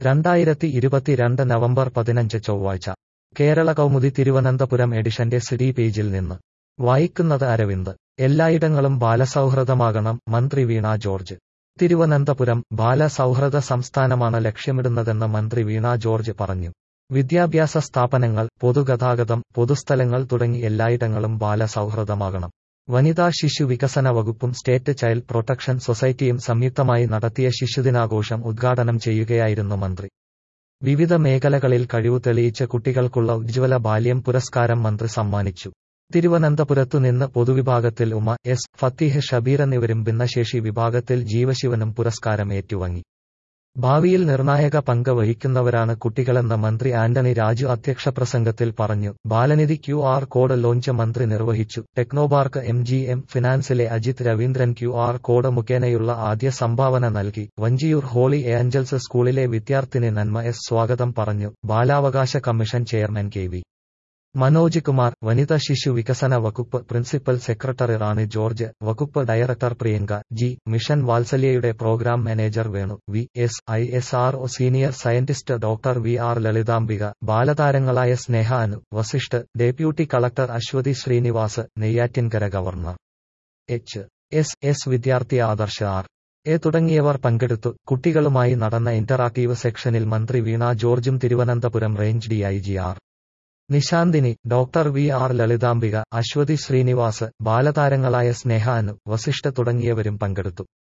രണ്ടായിരത്തി ഇരുപത്തിരണ്ട് നവംബർ പതിനഞ്ച് ചൊവ്വാഴ്ച കേരള കൗമുദി തിരുവനന്തപുരം എഡിഷന്റെ സിഡി പേജിൽ നിന്ന് വായിക്കുന്നത് അരവിന്ദ് എല്ലായിടങ്ങളും ബാലസൗഹൃദമാകണം മന്ത്രി വീണ ജോർജ് തിരുവനന്തപുരം ബാലസൗഹൃദ സംസ്ഥാനമാണ് ലക്ഷ്യമിടുന്നതെന്ന് മന്ത്രി വീണ ജോർജ് പറഞ്ഞു വിദ്യാഭ്യാസ സ്ഥാപനങ്ങൾ പൊതുഗതാഗതം പൊതുസ്ഥലങ്ങൾ തുടങ്ങി എല്ലായിടങ്ങളും ബാലസൗഹൃദമാകണം വനിതാ ശിശു വികസന വകുപ്പും സ്റ്റേറ്റ് ചൈൽഡ് പ്രൊട്ടക്ഷൻ സൊസൈറ്റിയും സംയുക്തമായി നടത്തിയ ശിശുദിനാഘോഷം ഉദ്ഘാടനം ചെയ്യുകയായിരുന്നു മന്ത്രി വിവിധ മേഖലകളിൽ കഴിവ് തെളിയിച്ച കുട്ടികൾക്കുള്ള ഉജ്ജ്വല ബാല്യം പുരസ്കാരം മന്ത്രി സമ്മാനിച്ചു തിരുവനന്തപുരത്തു നിന്ന് പൊതുവിഭാഗത്തിൽ ഉമ എസ് ഫത്തീഹ് ഷബീർ എന്നിവരും ഭിന്നശേഷി വിഭാഗത്തിൽ ജീവശിവനും പുരസ്കാരം ഏറ്റുവാങ്ങി ഭാവിയിൽ നിർണായക പങ്ക് വഹിക്കുന്നവരാണ് കുട്ടികളെന്ന് മന്ത്രി ആന്റണി രാജു അധ്യക്ഷ പ്രസംഗത്തിൽ പറഞ്ഞു Balanidhi Q R code launch മന്ത്രി നിർവഹിച്ചു ടെക്നോപാർക്ക് എം ജി എം ഫിനാൻസിലെ Ajith Raveendran Q R code മുഖേനയുള്ള ആദ്യ സംഭാവന നൽകി വഞ്ചിയൂർ ഹോളി ഏഞ്ചൽസ് സ്കൂളിലെ വിദ്യാർത്ഥിനി നന്മ എസ് സ്വാഗതം പറഞ്ഞു ബാലാവകാശ commission chairman K V Manoj Kumar വനിതാ ശിശു വികസന വകുപ്പ് പ്രിൻസിപ്പൽ സെക്രട്ടറി റാണി ജോർജ് വകുപ്പ് ഡയറക്ടർ പ്രിയങ്ക ജി മിഷൻ വാത്സല്യയുടെ programme manager Venu V S I S R O senior scientist doctor V R Lalithambika ബാലതാരങ്ങളായ Sneha Anu Vasishth deputy collector Aswathy Srinivas Neyyattinkara government H S S വിദ്യാർത്ഥി ആദർശ ആർ എ തുടങ്ങിയവർ പങ്കെടുത്തു കുട്ടികളുമായി നടന്ന ഇന്ററാക്ടീവ് സെക്ഷനിൽ മന്ത്രി വീണ ജോർജും Thiruvananthapuram range DIG R Nishanthini doctor V R Lalithambika Aswathy Srinivas ബാലതാരങ്ങളായ സ്നേഹ അനു വസിഷ്ഠ തുടങ്ങിയവരും പങ്കെടുത്തു